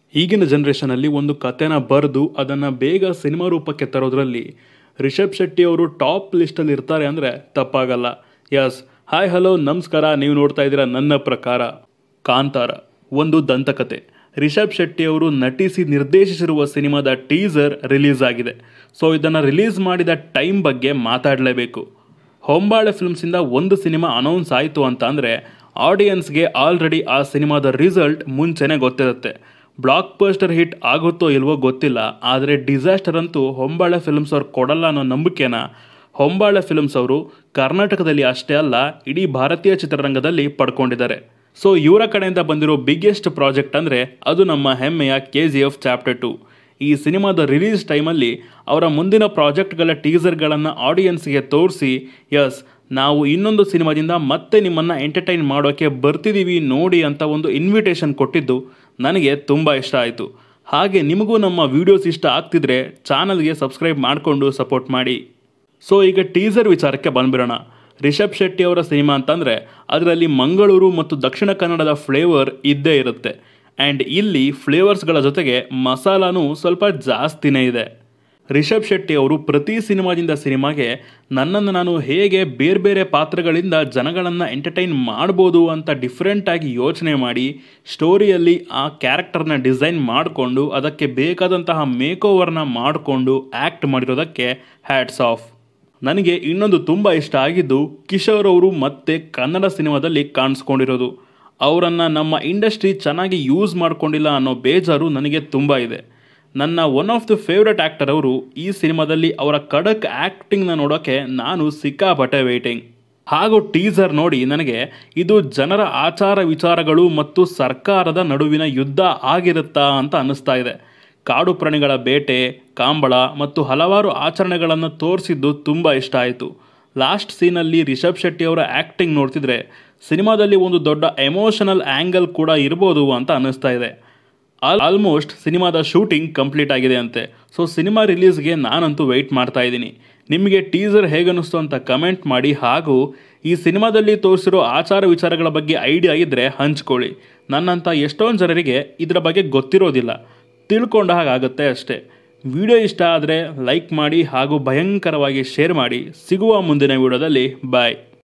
ಈಗಿನ ಜನ್ರೇಷನಲ್ಲಿ ಒಂದು ಕಥೆನ ಬರೆದು ಅದನ್ನು ಬೇಗ ಸಿನಿಮಾ ರೂಪಕ್ಕೆ ತರೋದ್ರಲ್ಲಿ ರಿಷಬ್ ಶೆಟ್ಟಿ ಅವರು ಟಾಪ್ ಲಿಸ್ಟಲ್ಲಿ ಇರ್ತಾರೆ ಅಂದರೆ ತಪ್ಪಾಗಲ್ಲ ಯಸ್ ಹಾಯ್ ಹಲೋ ನಮಸ್ಕಾರ ನೀವು ನೋಡ್ತಾ ಇದ್ದೀರಾ ನನ್ನ ಪ್ರಕಾರ ಕಾಂತಾರ ಒಂದು ದಂತಕತೆ ರಿಷಬ್ ಶೆಟ್ಟಿ ಅವರು ನಟಿಸಿ ನಿರ್ದೇಶಿಸಿರುವ ಸಿನಿಮಾದ ಟೀಸರ್ ರಿಲೀಸ್ ಆಗಿದೆ ಸೊ ಇದನ್ನು ರಿಲೀಸ್ ಮಾಡಿದ ಟೈಮ್ ಬಗ್ಗೆ ಮಾತಾಡಲೇಬೇಕು ಹೊಂಬಾಳೆ ಫಿಲ್ಮ್ಸಿಂದ ಒಂದು ಸಿನಿಮಾ ಅನೌನ್ಸ್ ಆಯಿತು ಅಂತ ಅಂದರೆ ಆಡಿಯನ್ಸ್ಗೆ ಆಲ್ರೆಡಿ ಆ ಸಿನಿಮಾದ ರಿಸಲ್ಟ್ ಮುಂಚೆನೇ ಗೊತ್ತಿರುತ್ತೆ ಬ್ಲಾಕ್ ಬಸ್ಟರ್ ಹಿಟ್ ಆಗುತ್ತೋ ಇಲ್ವೋ ಗೊತ್ತಿಲ್ಲ ಆದರೆ ಡಿಸಾಸ್ಟರ್ ಅಂತೂ ಹೊಂಬಾಳೆ ಫಿಲ್ಮ್ಸ್ ಅವ್ರು ಕೊಡಲ್ಲ ಅನ್ನೋ ನಂಬಿಕೆನ ಹೊಂಬಾಳೆ ಫಿಲ್ಮ್ಸ್ ಅವರು ಕರ್ನಾಟಕದಲ್ಲಿ ಅಷ್ಟೇ ಅಲ್ಲ ಇಡೀ ಭಾರತೀಯ ಚಿತ್ರರಂಗದಲ್ಲಿ ಪಡ್ಕೊಂಡಿದ್ದಾರೆ ಸೊ ಇವರ ಕಡೆಯಿಂದ ಬಂದಿರೋ ಬಿಗ್ಗೆಸ್ಟ್ ಪ್ರಾಜೆಕ್ಟ್ ಅಂದರೆ ಅದು ನಮ್ಮ ಹೆಮ್ಮೆಯ K G F chapter two ಈ ಸಿನಿಮಾದ ರಿಲೀಸ್ ಟೈಮಲ್ಲಿ ಅವರ ಮುಂದಿನ ಪ್ರಾಜೆಕ್ಟ್ಗಳ ಟೀಸರ್ಗಳನ್ನು ಆಡಿಯನ್ಸ್ಗೆ ತೋರಿಸಿ ಯಸ್ ನಾವು ಇನ್ನೊಂದು ಸಿನಿಮಾದಿಂದ ಮತ್ತೆ ನಿಮ್ಮನ್ನು ಎಂಟರ್ಟೈನ್ ಮಾಡೋಕ್ಕೆ ಬರ್ತಿದ್ದೀವಿ ನೋಡಿ ಅಂತ ಒಂದು ಇನ್ವಿಟೇಷನ್ ಕೊಟ್ಟಿದ್ದು ನನಗೆ ತುಂಬ ಇಷ್ಟ ಆಯಿತು ಹಾಗೆ ನಿಮಗೂ ನಮ್ಮ ವಿಡಿಯೋಸ್ ಇಷ್ಟ ಆಗ್ತಿದ್ರೆ ಚಾನಲ್ಗೆ ಸಬ್ಸ್ಕ್ರೈಬ್ ಮಾಡಿಕೊಂಡು ಸಪೋರ್ಟ್ ಮಾಡಿ ಸೊ ಈಗ ಟೀಸರ್ ವಿಚಾರಕ್ಕೆ ಬಂದ್ಬಿಡೋಣ ರಿಷಬ್ ಶೆಟ್ಟಿ ಅವರ ಸಿನಿಮಾ ಅಂತಂದರೆ ಅದರಲ್ಲಿ ಮಂಗಳೂರು ಮತ್ತು ದಕ್ಷಿಣ ಕನ್ನಡದ ಫ್ಲೇವರ್ ಇದ್ದೇ ಇರುತ್ತೆ ಆ್ಯಂಡ್ ಇಲ್ಲಿ ಫ್ಲೇವರ್ಸ್ಗಳ ಜೊತೆಗೆ ಮಸಾಲಾನೂ ಸ್ವಲ್ಪ ಜಾಸ್ತಿನೇ ಇದೆ ರಿಷಬ್ ಶೆಟ್ಟಿ ಅವರು ಪ್ರತಿ ಸಿನಿಮಾದಿಂದ ಸಿನಿಮಾಗೆ ನನ್ನನ್ನು ನಾನು ಹೇಗೆ ಬೇರೆ ಬೇರೆ ಪಾತ್ರಗಳಿಂದ ಜನಗಳನ್ನು ಎಂಟರ್ಟೈನ್ ಮಾಡ್ಬೋದು ಅಂತ ಡಿಫ್ರೆಂಟಾಗಿ ಯೋಚನೆ ಮಾಡಿ ಸ್ಟೋರಿಯಲ್ಲಿ ಆ ಕ್ಯಾರೆಕ್ಟರ್ನ ಡಿಸೈನ್ ಮಾಡಿಕೊಂಡು ಅದಕ್ಕೆ ಬೇಕಾದಂತಹ ಮೇಕ್ ಓವರ್ನ ಮಾಡಿಕೊಂಡು ಆ್ಯಕ್ಟ್ ಮಾಡಿರೋದಕ್ಕೆ ಹ್ಯಾಟ್ಸ್ ಆಫ್ ನನಗೆ ಇನ್ನೊಂದು ತುಂಬ ಇಷ್ಟ ಆಗಿದ್ದು ಕಿಶೋರ್ ಅವರು ಮತ್ತೆ ಕನ್ನಡ ಸಿನಿಮಾದಲ್ಲಿ ಕಾಣಿಸ್ಕೊಂಡಿರೋದು ಅವರನ್ನು ನಮ್ಮ ಇಂಡಸ್ಟ್ರಿ ಚೆನ್ನಾಗಿ ಯೂಸ್ ಮಾಡ್ಕೊಂಡಿಲ್ಲ ಅನ್ನೋ ಬೇಜಾರು ನನಗೆ ತುಂಬ ಇದೆ ನನ್ನ one of the favourite actor ಅವರು ಈ ಸಿನಿಮಾದಲ್ಲಿ ಅವರ ಖಡಕ್ ಆ್ಯಕ್ಟಿಂಗ್ನ ನೋಡೋಕ್ಕೆ ನಾನು ಸಿಕ್ಕಾಪಟ್ಟೆ ವೇಟಿಂಗ್ ಹಾಗೂ ಟೀಸರ್ ನೋಡಿ ನನಗೆ ಇದು ಜನರ ಆಚಾರ ವಿಚಾರಗಳು ಮತ್ತು ಸರ್ಕಾರದ ನಡುವಿನ ಯುದ್ಧ ಆಗಿರುತ್ತಾ ಅಂತ ಅನ್ನಿಸ್ತಾ ಇದೆ ಕಾಡು ಪ್ರಾಣಿಗಳ ಬೇಟೆ ಕಾಂಬಳ ಮತ್ತು ಹಲವಾರು ಆಚರಣೆಗಳನ್ನು ತೋರಿಸಿದ್ದು ತುಂಬ ಇಷ್ಟ ಆಯಿತು ಲಾಸ್ಟ್ ಸೀನಲ್ಲಿ ರಿಷಬ್ ಶೆಟ್ಟಿ ಅವರ ಆ್ಯಕ್ಟಿಂಗ್ ನೋಡ್ತಿದ್ರೆ ಸಿನಿಮಾದಲ್ಲಿ ಒಂದು ದೊಡ್ಡ ಎಮೋಷನಲ್ ಆ್ಯಂಗಲ್ ಕೂಡ ಇರ್ಬೋದು ಅಂತ ಅನ್ನಿಸ್ತಾ ಇದೆ ಆಲ್ ಆಲ್ಮೋಸ್ಟ್ ಸಿನಿಮಾದ ಶೂಟಿಂಗ್ ಕಂಪ್ಲೀಟ್ ಆಗಿದೆ ಅಂತೆ ಸೊ ಸಿನಿಮಾ ರಿಲೀಸ್ಗೆ ನಾನಂತೂ ವೆಯ್ಟ್ ಮಾಡ್ತಾ ಇದ್ದೀನಿ ನಿಮಗೆ ಟೀಸರ್ ಹೇಗನ್ನಿಸ್ತು ಅಂತ ಕಮೆಂಟ್ ಮಾಡಿ ಹಾಗೂ ಈ ಸಿನಿಮಾದಲ್ಲಿ ತೋರಿಸಿರೋ ಆಚಾರ ವಿಚಾರಗಳ ಬಗ್ಗೆ ಐಡಿಯಾ ಇದ್ದರೆ ಹಂಚ್ಕೊಳ್ಳಿ ನನ್ನಂಥ ಎಷ್ಟೊಂದು ಜನರಿಗೆ ಇದರ ಬಗ್ಗೆ ಗೊತ್ತಿರೋದಿಲ್ಲ ತಿಳ್ಕೊಂಡ ಹಾಗಾಗುತ್ತೆ ಅಷ್ಟೇ ವಿಡಿಯೋ ಇಷ್ಟ ಆದರೆ ಲೈಕ್ ಮಾಡಿ ಹಾಗೂ ಭಯಂಕರವಾಗಿ ಶೇರ್ ಮಾಡಿ ಸಿಗುವ ಮುಂದಿನ ವಿಡಿಯೋದಲ್ಲಿ ಬಾಯ್